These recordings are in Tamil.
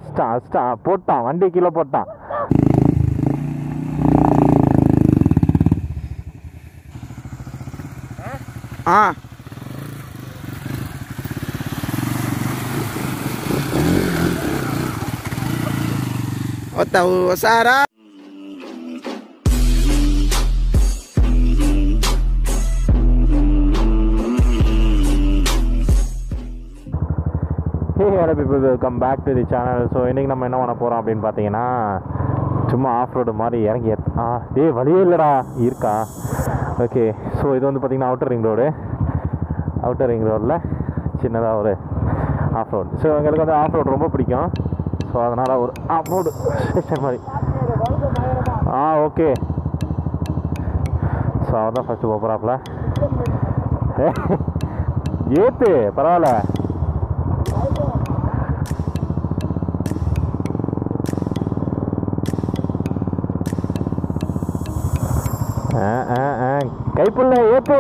அஸ்டான் அஸ்டான் போட்டான் வண்டி கீழே போட்டான் ஆ O tahu Sarah. Hey hello people welcome back to the channel so இன்றைக்கி நம்ம என்ன பண்ண போகிறோம் அப்படின்னு பார்த்தீங்கன்னா சும்மா ஆஃப் ரோடு மாதிரி இறங்கி ஏத்- ஆ டேய் வழியே இல்லைடா இருக்கா ஓகே ஸோ இது வந்து பார்த்தீங்கன்னா outer ring road outer ring ரோடில் சின்னதாக ஒரு ஆஃப் ரோடு ஸோ எங்களுக்கு வந்து ஆஃப் ரோடு ரொம்ப பிடிக்கும் ஸோ அதனால் ஒரு ஆஃப் ரோடு ஸ்டேஷன் மாதிரி ஆ ஓகே ஸோ அவர் தான் ஃபஸ்ட்டு போகிறாப்புல ஏத்து பரவாயில்ல ஆ ஆ ஆ கைப்புள்ள ஏத்து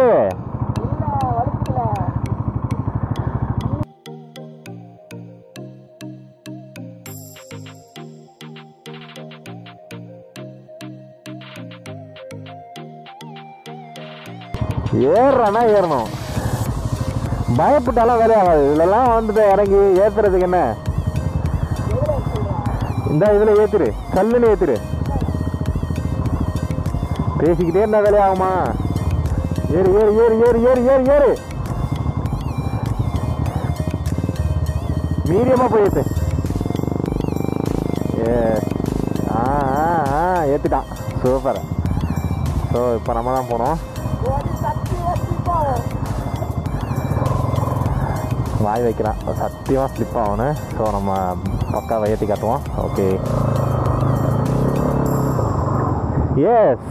ஏறுறானா ஏறணும் பயப்பட்டாலாம் வேலையாகாது இதுலலாம் வந்துட்டு இறங்கி ஏத்துறதுக்கு என்ன இந்த இதில் ஏத்துரு கல்லுன்னு ஏத்துரு பேசிக்கிட்டே இருந்தா வேலையாகுமா ஏறு ஏறு ஏறு ஏறு ஏறு ஏறு ஏறு மீடியமாக போய் ஏத்து ஏ ஆ ஆ ஆ ஏற்றுட்டான் சூப்பர் ஸோ இப்போ நம்ம தான் போனோம் வாய் வைக்கிறான் சத்தியமாக ஸ்லிப் ஆகணும் ஸோ நம்ம பக்காவை ஏற்றி காட்டுவோம் ஓகே எஸ்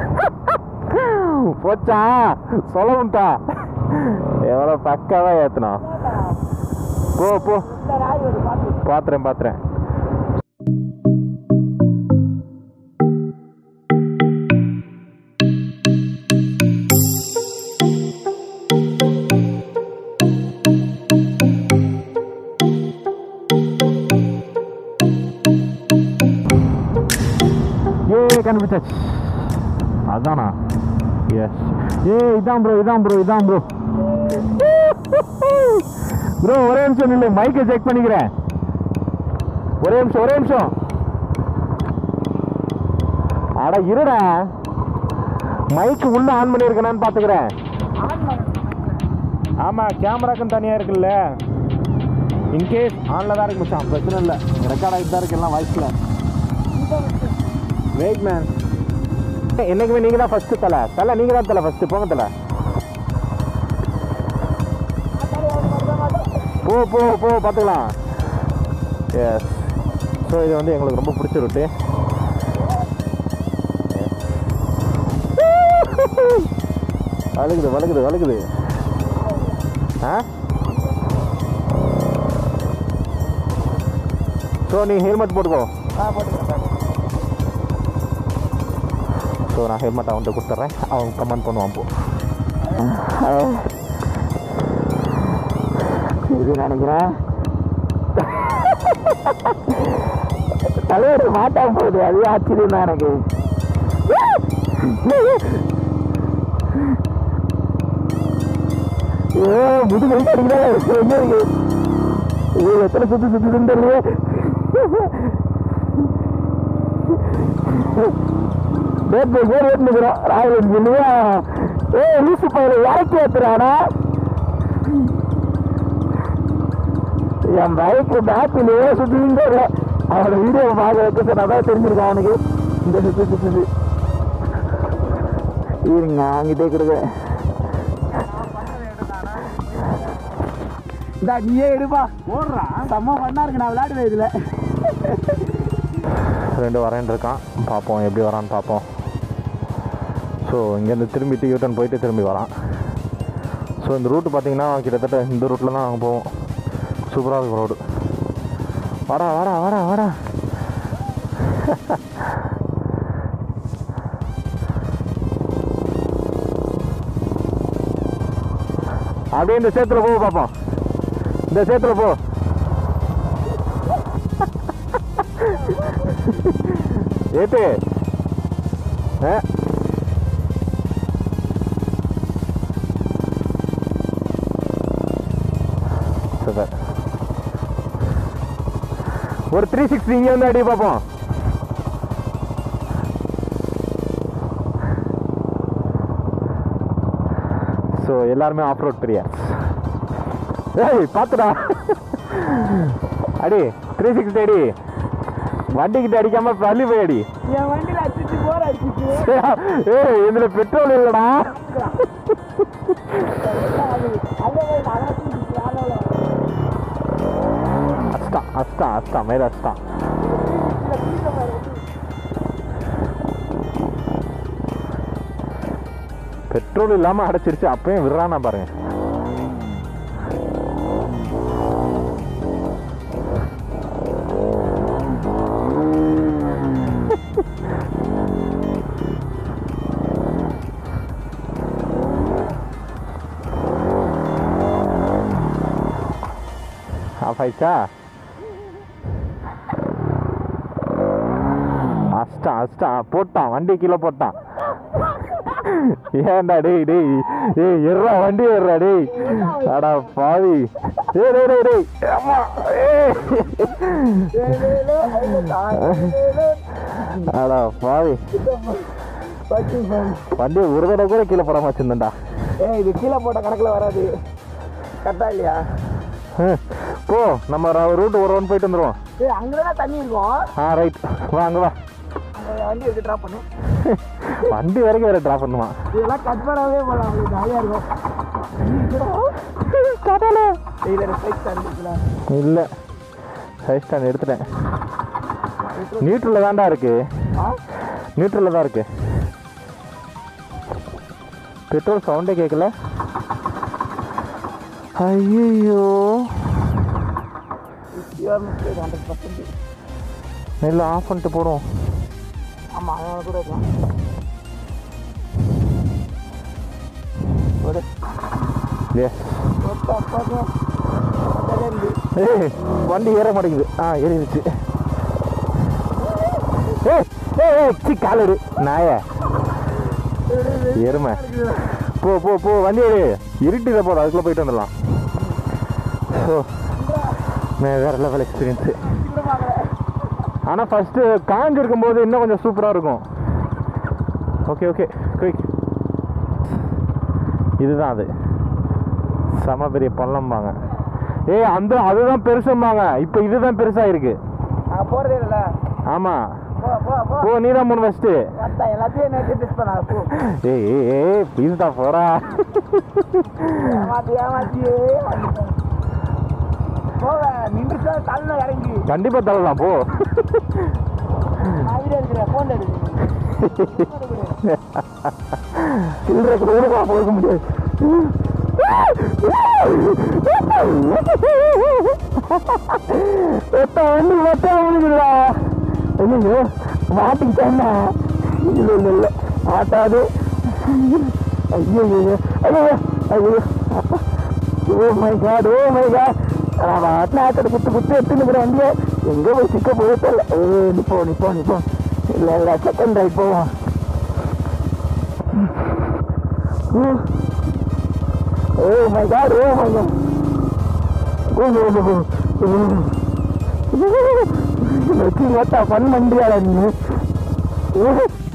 போச்சா சொல்லவும்ட்டா எவ்வளோ பக்காவா ஏற்றணும் போ போ பாத்துறேன் பாத்துறேன் ஏ கண்டுபிடிச்சாச்சு அதானா எஸ் ஏ இதான் ப்ரோ இதான் ப்ரோ இதான் ப்ரோ ப்ரோ ஒரே நிமிஷம் நில்லு மைக்கை செக் பண்ணிக்கிறேன் ஒரே நிமிஷம் ஒரே நிமிஷம் அட இருடா மைக்கு உள்ள ஆன் பண்ணியிருக்கேனான்னு பார்த்துக்கிறேன் ஆமாம் கேமராக்கும் தனியாக இருக்குல்ல இன்கேஸ் ஆனில் தான் இருக்கு மச்சான் பிரச்சனை இல்லை ரெக்கார்ட் ஆகிட்டு தான் இருக்கு எல்லாம் வாய்ஸில் வெயிட் மேன் என்னைக்குமே நீங்கள் தான் ஃபஸ்ட்டு தலை தலை நீங்கள் தான் தலை ஃபஸ்ட்டு போங்க தலை போ போ போ பார்த்துக்கலாம் எஸ் ஸோ இது வந்து எங்களுக்கு ரொம்ப பிடிச்ச ரூட்டு வழுகுது வழுகுது வழுகுது ஆ ஸோ நீ ஹெல்மெட் போட்டுக்கோ ஸோ நான் ஹெல்மெட் அவன்கிட்ட கொடுத்துட்றேன் அவன் கமெண்ட் பண்ணுவான் போ இது நினைக்கிறேன் தலைவர் மாட்டாம போகுது அது ஆச்சரியம் தான் எனக்கு ஏ முதுகு வலிக்கு அடிக்கிறா எங்க இருக்கு இது எத்தனை சுத்து சுத்துதுன்னு தெரியல பேட் பேர் ஏற்றுக்கிறோம் ராயல் என்ஜினியா ஏ லூசு பயில இறக்கி ஏத்துறானா என் பைக்கு பேக்கிலேயே சுத்தின்னு தெரியல அவனோட வீடியோ பார்க்க வைக்க சொன்னா தான் தெரிஞ்சிருக்கான் அவனுக்கு இந்த சுத்து சுத்துது இருங்க அங்கிட்டே கொடுங்க இந்த நீயே எடுப்பா ஓடுறா செம்ம பண்ணா இருக்கு நான் விளையாடுவேன் இதுல ரெண்டு வரேன் இருக்கான் பார்ப்போம் எப்படி வரான்னு பார்ப்போம் ஸோ இங்கேருந்து திரும்பிட்டு யூட்டன் போயிட்டு திரும்பி வரான் ஸோ இந்த ரூட்டு பார்த்தீங்கன்னா கிட்டத்தட்ட இந்த ரூட்டில் தான் நாங்கள் போவோம் சூப்பராக இருக்கும் ரோடு வாடா வாடா வாடா வாடா அப்படியே இந்த சேத்துல போ பார்ப்போம் இந்த சேத்துல போ ஏத்து ஆ சூப்பர் ஒரு த்ரீ சிக்ஸ்டி இங்கே வந்து அடி பார்ப்போம் ஸோ எல்லாருமே ஆஃப் ரோட் பிரியர்ஸ் ஏய் பார்த்துடா அடி த்ரீ சிக்ஸ்டி அடி வண்டிக்கிட்ட அடிக்காம பள்ளி போய் அடி என் வண்டியில அடிச்சு போற அடிச்சு ஏய் இதுல பெட்ரோல் இல்லடா அஸ்தான் அஸ்தான் அஸ்தான் மேல அஸ்தான் பெட்ரோல் இல்லாம அடைச்சிருச்சு அப்பயும் விடுறானா பாருங்க ஆஃப் ஆயிடுச்சா அஸ்டான் அஸ்டான் போட்டான் வண்டி கீழே போட்டான் ஏன்டா டேய் டேய் ஏய் எர்றா வண்டி ஏறுறா டேய் அடா பாவி ஏய் டேய் டேய் டேய் அம்மா ஏய் அடா பாவி வண்டி ஒரு தடவை கூட கீழே போடாம வச்சிருந்தேன்டா ஏய் இது கீழே போட்ட கணக்குல வராது கரெக்டா இல்லையா ஹம். போ நம்ம ரூட் ஒரு ஒன் போயிட்டு வந்துருவோம் ஏய் அங்கதான் தண்ணி இருக்கும் ஆ ரைட் வா அங்கே வா அந்த வண்டி எடுத்து ட்ராப் பண்ணு வண்டி வரைக்கும் வேற ட்ராப் பண்ணுமா இதெல்லாம் கட் பண்ணவே போகலாம் உங்களுக்கு ஜாலியாக இருக்கும் இதில் ரெஸ்பெக்ட் தந்துச்சுல இல்லை சைட் ஸ்டாண்ட் எடுத்துட்டேன் நியூட்ரலில் தான்டா இருக்கு ஆ நியூட்ரலில் தான் இருக்கு பெட்ரோல் சவுண்டே கேட்கல ஐயோ யூஆர் மிஸ்டேக் ஹண்ட்ரட் பர்சன்ட் நெல் ஆஃப் பண்ணிட்டு போகிறோம் ஆமாம் அதனால கூட இருக்கலாம் ஒரு எஸ் ஒத்த பக்கம் இருந்து ஏய் வண்டி ஏற மாட்டேங்குது ஆ ஏறிடுச்சு ஏய் ஏய் ஏய் சி காலடு நாய எருமை போ போ போ வண்டி எடு இருட்டில போதும் அதுக்குள்ளே போயிட்டு வந்துடலாம் ஓ வேற லெவல் எக்ஸ்பீரியன்ஸு ஆனால் ஃபஸ்ட்டு காஞ்சு இருக்கும்போது இன்னும் கொஞ்சம் சூப்பராக இருக்கும் ஓகே ஓகே குயிக் இதுதான் அது செம பெரிய பள்ளம்பாங்க ஏய் அந்த அதுதான் பெருசும்பாங்க இப்போ இதுதான் பெருசாக இருக்கு நான் போகிறதே இல்லை ஆமாம் போ போ போ ஓ நீ தான் மூணு ஃபஸ்ட்டு அதான் எல்லாத்தையும் நேற்று டெஸ்ட் பண்ணா போ ஏய் ஏய் ஏய் பீஸ்டா போடா ஏமாத்தி ஏமாத்தியே போக நின்றுச்சா தள்ள இறங்கி கண்டிப்பாக தள்ளலாம் போ நான் வீடியோ எடுக்கிறேன் ஃபோன் எடுக்கிறேன் சில்லறை கூட போக முடியாது ஒத்த வண்டி மொத்த முடியுதுடா ஐயோ மாட்டிக்கிட்டேன்னா இல்லை இல்லை இல்லை மாட்டாது ஐயோ ஐயோ ஐயோ ஐயோ அப்பா oh my god oh my god நான் மாட்டினாட்டோட குத்து குத்து எடுத்துன்னு வண்டியை எங்கே போய் சிக்க போய் தெரியல ஏ நிப்போ நிப்போ நிப்போ இல்லை இல்லை செகண்ட் ரைட் போவோம் Oh my god, oh my god. Oh, oh, oh, oh. வச்சு ஓட்டா ஃபன் பண்ணுறியாடா நீ ஓ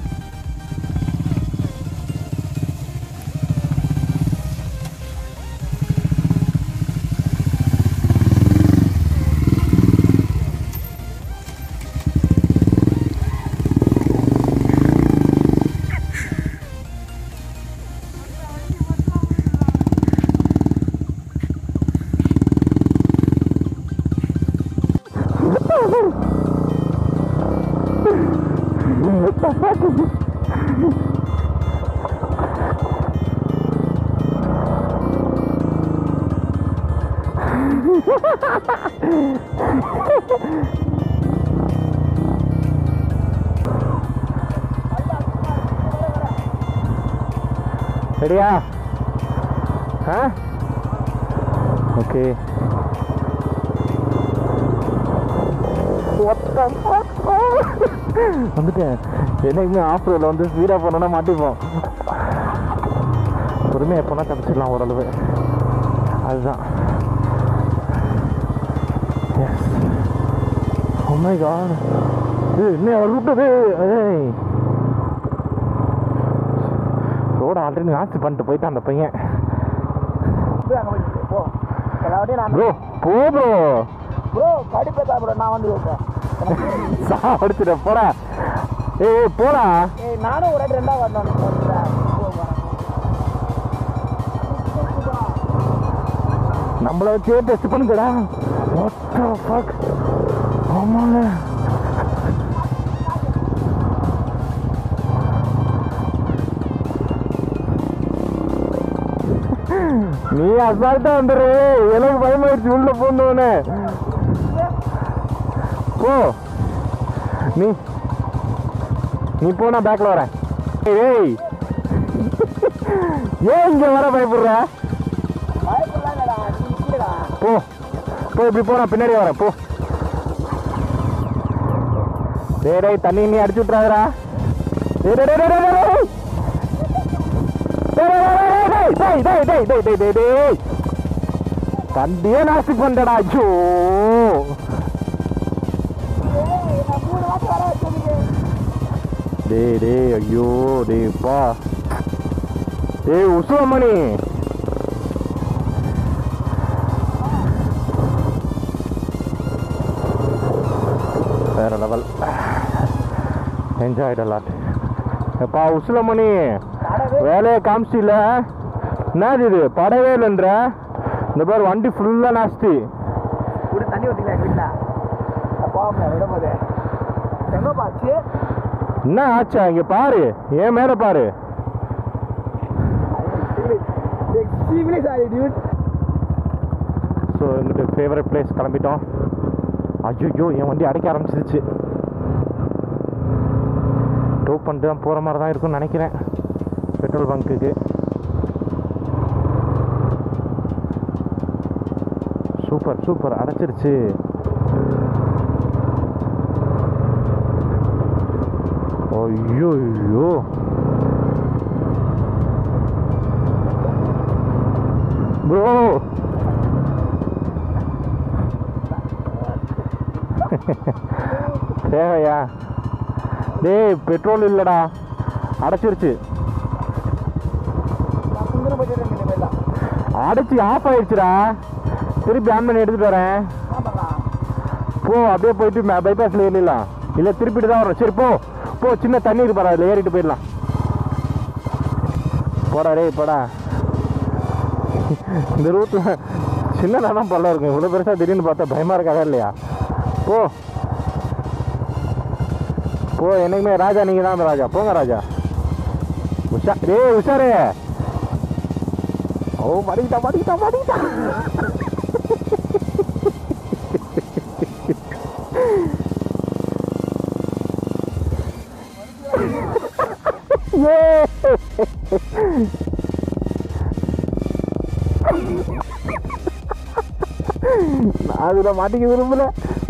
ரெடியா ஆ ஓகே வந்துட்டேன் என்னைக்குமே ஆஃப் ரோடில் வந்து ஸ்பீடாக போனோன்னா மாட்டிப்போம் பொறுமையாக எப்போனா தப்பிச்சிடலாம் ஓரளவு அதுதான் எஸ் உண்மை காட் இது இன்னும் அவர் விட்டது ஏய் ரோடு ஆல்ரெடி நாஸ்தி பண்ணிட்டு போயிட்டான் அந்த பையன் போய் அங்க போய் போ எல்லாத்தையும் நான் ப்ரோ போ ப்ரோ ப்ரோ கடுப்பேத்தா ப்ரோ நான் வந்து வைப்பேன் சாப்பிடுச்சுட போடா ஏய் ஏய், போடா ஏய் நானும் ஒரு வாட்டி ரெண்டா வரணும் போ வரேன் நம்மள வச்சே டெஸ்ட் பண்ணுங்கடா வாட் த ஃபக் ஆமாங்க நீ அசால்ட்டா வந்துரு எனக்கு பயமாயிடுச்சு உள்ள போனோன்னு போ நீ நீ போ நான் பேக்ல வரேன் ஏய் ஏன் இங்க வர பயப்படுற பயப்படலாம் இல்லடா நீ கீழடா போ போ இப்படி போ நான் பின்னாடி வரேன் போ டேய் டேய் தண்ணி நீ அடிச்சு விட்றாதடா டேய் டேய் டேய் டேய் டேய் டேய். டேய் டேய் டேய் டேய் டேய் டேய் டேய் டேய் தண்டியே நாசி பண்ணடா ஐயோ ஏய் நான் மூணு வாட்டி வர வச்சிருக்கேன் டேய் டேய் ஐயோ டேய் பா டேய் உசுவமணி வேற லெவல் என்ஜாய்ட் அலாட் எப்பா உசுலமணி வேலையை காமிச்சில என்னது இது படவே இல்லைன்ற இந்த பேர் வண்டி ஃபுல்லாக நாஸ்தி கூட தண்ணி ஊற்றிக்கலாம் எங்கள் வீட்டில் போகாம விடும்போது எங்கே பாச்சு என்ன ஆச்சா இங்கே பாரு ஏன் மேலே பாரு எக்ஸ்ட்ரீம்லி சாரி டியூட் ஸோ எங்கிட்ட ஃபேவரட் பிளேஸ் கிளம்பிட்டோம் ஐயோ என் வண்டி அடைக்க ஆரம்பிச்சிருச்சு டோ பண்ணிட்டு தான் போகிற மாதிரி தான் இருக்கும்னு நினைக்கிறேன் பெட்ரோல் பங்க்குக்கு சூப்பர் சூப்பர் அடைச்சிருச்சு ஐயோ ஐயோ ப்ரோ தேவையா டேய் பெட்ரோல் இல்லைடா அடைச்சிருச்சு நான் சுந்தரம் போயிட்டு போயிடலாம் அடைச்சி ஆஃப் ஆயிடுச்சுடா திருப்பி ஆன் பண்ணி எடுத்துட்டு வரேன் ஆமாண்ணா போ அப்படியே போயிட்டு பைபாஸில் ஏறிடலாம் இல்லை திருப்பிட்டு தான் வரும் சரி போ போ சின்ன தண்ணி இருக்கு பாரு அதில் ஏறிட்டு போயிடலாம் போடா டேய் போடா இந்த ரூட்டில் சின்னதாக தான் பள்ளம் இருக்கும் இவ்வளோ பெருசாக திடீர்னு பார்த்தா பயமாக இருக்காதா இல்லையா போ போ என்னைக்குமே ராஜா நீங்கள் தான் ராஜா போங்க ராஜா உஷா டேய் உஷாரே ஓ மடிக்கிட்டா மடிக்கிட்டா மடிக்கிட்டா ஏ நான் அதில் மாட்டிக்க விரும்பல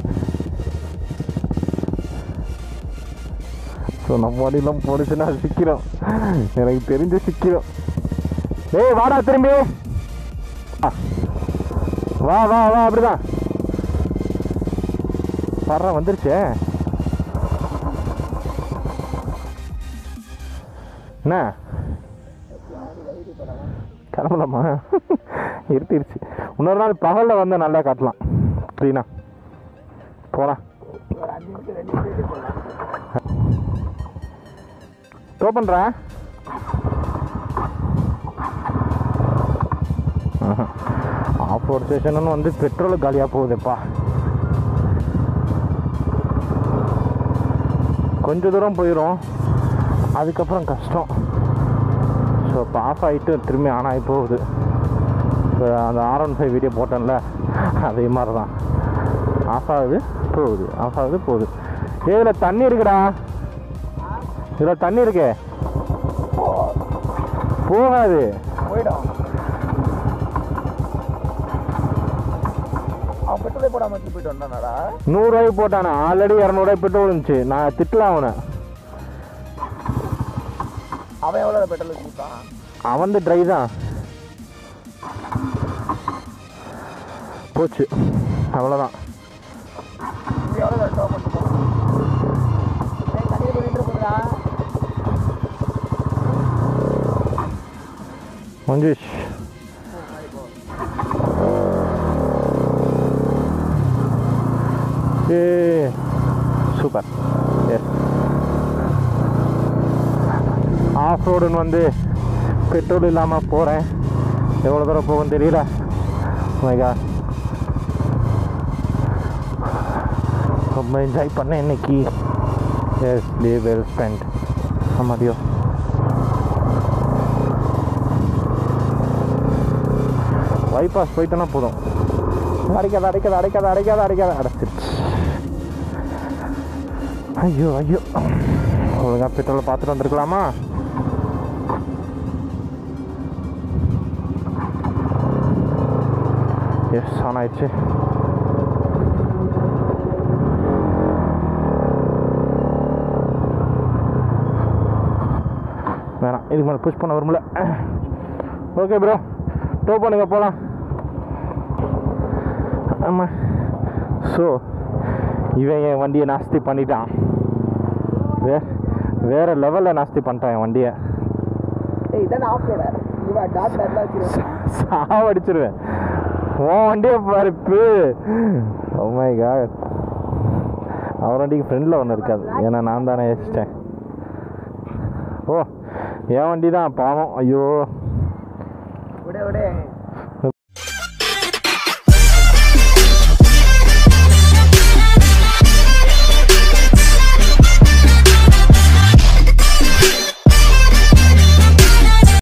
ஸோ நம்ம வண்டியெல்லாம் போனுச்சுன்னா சிக்கிறோம் எனக்கு தெரிஞ்சு சிக்கிறோம் ஏய் வாடா திரும்பி வா. வா வா வா அப்படிதான் வர்ற வந்துருச்சே என்ன கிளம்பலாமா இருட்டிருச்சு இன்னொரு நாள் பகலில் வந்து நல்லா காட்டலாம் அப்படின்னா போலாம் ஒரு அஞ்சு நிமிஷம் ரெண்டு நிமிஷம் போடலாம் டோ பண்ணுறேன் ஆஃப் ரோட் ஸ்டேஷன் வந்து பெட்ரோல் காலியாக போகுதுப்பா கொஞ்ச தூரம் போயிடும் அதுக்கப்புறம் கஷ்டம் ஸோ இப்போ ஆஃப் ஆகிட்டு திரும்பி ஆன் ஆகி போகுது இப்போ அந்த ஆர் ஒன் ஃபைவ் வீடியோ போட்டேன்ல அதே மாதிரி தான் ஆஃப் ஆகுது போகுது ஆஃப் ஆகுது போகுது ஏ இதில் தண்ணி இருக்குடா இதில் தண்ணி இருக்கே போகாது போயிடும் அவன் பெட்ரோலே போடாம எடுத்து போயிட்டு வந்தானாடா நூறுரூவாய்க்கு போட்டானே ஆல்ரெடி இரநூறுவாய்க்கு பெட்ரோல் இருந்துச்சு நான் திட்டலாம் அவனை அவன் எவ்வளோ பெட்ரோல் கொடுத்தான் அவன் வந்து ட்ரை தான் போச்சு அவ்வளோதான் இது எவ்வளோ டோ பண்ணிட்டு தண்ணியில் போயிட்டு போகிறா மஞ்சுஷ் ஏ சூப்பர் எஸ் ஆஃப் ரோடுன்னு வந்து பெட்ரோல் இல்லாமல் போகிறேன் எவ்வளோ தூரம் போகும் தெரியல மைகா ரொம்ப என்ஜாய் பண்ணேன் இன்னைக்கு எஸ் டே வெல் ஸ்பெண்ட் ஆமாடியோ பைபாஸ் போயிட்டோன்னா போதும் அடைக்காத அடைக்காத அடைக்காத அடைக்காத அடைக்காத அடைச்சிருச்சு ஐயோ ஐயோ ஒழுங்கா பெட்ரோலை பார்த்துட்டு வந்திருக்கலாமா எஸ் ஆன் ஆயிடுச்சு வேணாம் இதுக்கு மேலே புஷ் பண்ண வரும்ல ஓகே ப்ரோ டோ பண்ணுங்க போகலாம் ஆமாம் ஸோ இவன் என் வண்டியை நாஸ்தி பண்ணிட்டான் வே வேறு லெவலில் நாஸ்தி பண்ணிட்டான் என் வண்டியை ஏய் இதான் ஆஃப் ரோட இவன் டாட் டாட்லாம் வச்சிருவான் சாவடிச்சிருவேன் உன் வண்டியை பருப்பு மை காட் அவர் வண்டிக்கு ஃப்ரெண்டில் ஒன்று இருக்காது ஏன்னா நான் தானே யோசிச்சிட்டேன் ஓ என் வண்டி தான் பாவம் ஐயோ விட விட